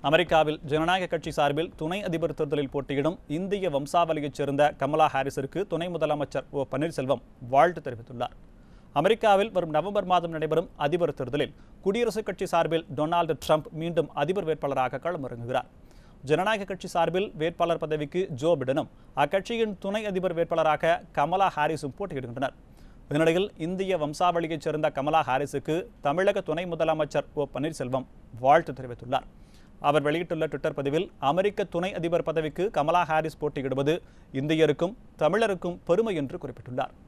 அமெரிக்காவில் ஜனநாயக கட்சி சார்பில் துணை அதிபர் தேர்தலில் போட்டியிடும் இந்திய வம்சாவளியைச் சேர்ந்த கமலா ஹாரிஸிற்கு துணை முதலமைச்சர் ஓ பன்னீர்செல்வம் வாழ்த்து தெரிவித்துள்ளார் அமெரிக்காவில் வரும் நவம்பர் மாதம் நடைபெறும் அதிபர் தேர்தலில் குடியரசுக் கட்சி சார்பில் டொனால்டு ட்ரம்ப் மீண்டும் அதிபர் வேட்பாளராக களமிறங்குகிறார் ஜனநாயக கட்சி சார்பில் வேட்பாளர் பதவிக்கு ஜோ பிடனும் அக்கட்சியின் துணை அதிபர் வேட்பாளராக கமலா ஹாரிஸும் போட்டியிடுகின்றனர் இதனிடையில் இந்திய வம்சாவளியைச் சேர்ந்த கமலா ஹாரிஸுக்கு தமிழக துணை முதலமைச்சர் ஓ பன்னீர்செல்வம் வாழ்த்து தெரிவித்துள்ளார் அவர் வெளியிட்டுள்ள ட்விட்டர் பதிவில் அமெரிக்க துணை அதிபர் பதவிக்கு கமலா ஹாரிஸ் போட்டியிடுவது இந்தியருக்கும் தமிழருக்கும் பெருமை என்று குறிப்பிட்டுள்ளார்